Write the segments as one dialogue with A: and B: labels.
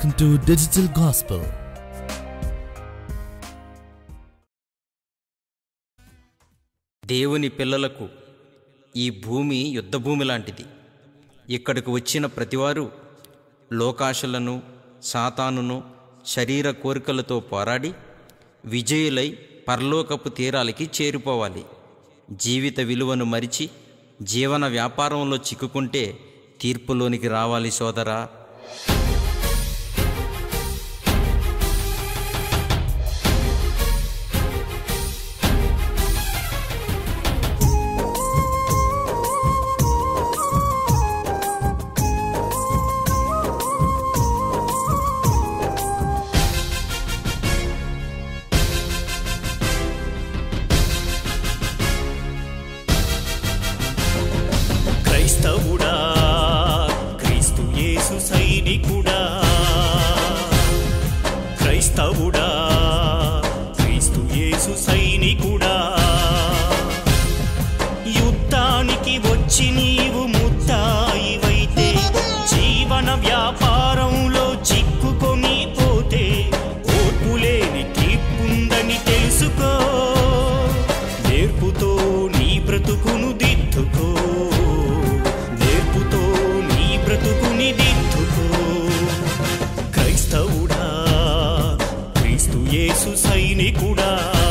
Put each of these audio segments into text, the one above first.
A: Welcome to Digital Gospel.
B: దేవుని పిల్లలకు ఈ భూమి యుద్ధభూమి లాంటిది ఇక్కడికి వచ్చిన ప్రతివారు లోకాశలను సాతానును శరీర కోరికలతో పోరాడి విజయులై పరలోకపు తీరాలకి చేరిపోవాలి జీవిత విలువను మరిచి జీవన వ్యాపారంలో చిక్కుకుంటే తీర్పులోనికి రావాలి సోదరా
C: క్రైస్తవుడా క్రీస్తు యేసు సైనికుడా క్రైస్తవుడా క్రీస్తు యేసు సైనికుడా యుద్ధానికి వచ్చి నీవు ముద్దాయివైతే జీవన వ్యాపారంలో చిక్కుకొని పోతే ఓర్పులేని తీర్పుందని తెలుసుకో నేర్పుతో నీ బ్రతుకును దిద్దుకో నేర్పుతో నీ బ్రతుకుని దిద్దుకో క్రైస్తవుడా క్రీస్తు యేసు సైనికుడా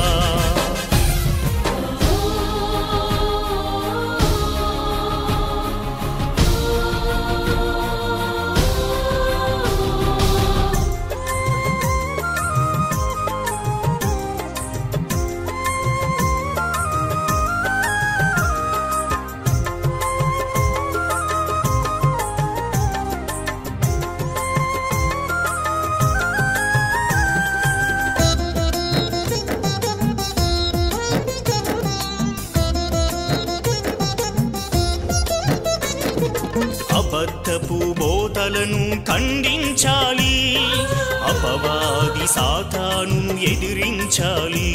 C: అబద్ధపు బోధలను ఖండించాలి అపవాది సాతాను ఎదిరించాలి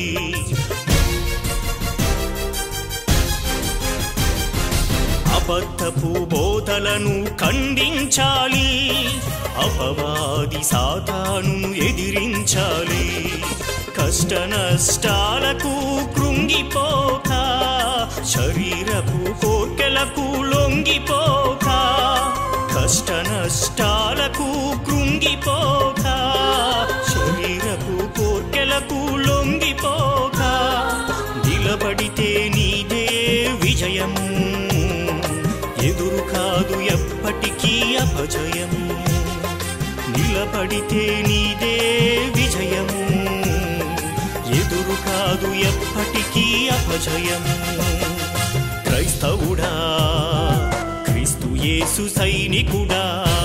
C: అబద్ధపు బోధలను ఖండించాలి అపవాది సాతాను ఎదిరించాలి కష్ట నష్టాలకు కృంగిపోక శరీరపు కోర్కెలకు లొంగిపోక కష్ట నష్టాలకు కృంగిపోక శరీరపు కోర్కెలకు లొంగిపోక నిలబడితే నీదే విజయము ఎదురు కాదు ఎప్పటికీ అపజయం నిలబడితే నీదే విజయము ఎదురు కాదు ఎప్పటికీ అపజయము క్రైస్తవుడా క్రీస్తు యేసు సైనికుడా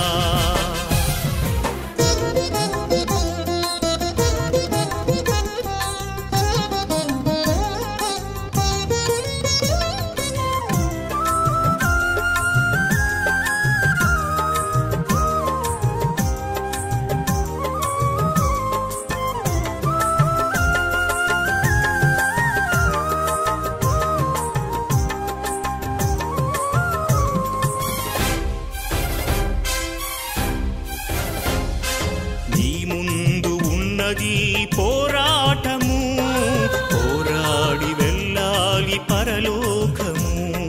C: నీ ముందు ఉన్నది పోరాటము పోరాడి వెళ్ళాలి పరలోకము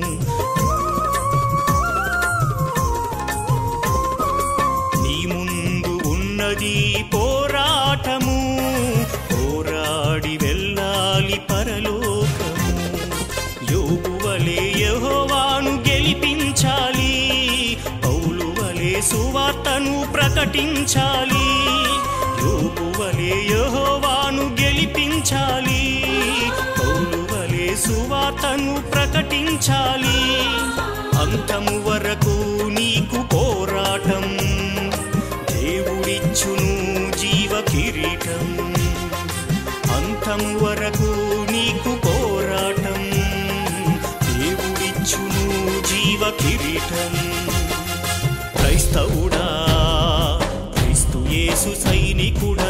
C: నీ ముందు ఉన్నది పోరాటము పోరాడి వెళ్ళాలి పరలోకము యోగు వలె యెహోవాను గెలిపించాలి పౌలు వలె సువార్తను ప్రకటించాలి యోగు వలె యెహోవాను గెలిపించాలి పౌలు వలె సువార్తను ప్రకటించాలి అంతము వరకు నీకు పోరాటం దేవుడిచ్చును జీవ కిరీటం అంతం వరకు నీకు పోరాటం దేవుడిచ్చును జీవ కిరీటం క్రైస్తవుడా క్రీస్తు యేసు సైనికుడా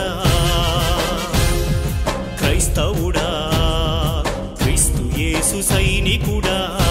C: క్రైస్తవుడా క్రీస్తు యేసు సైనికుడా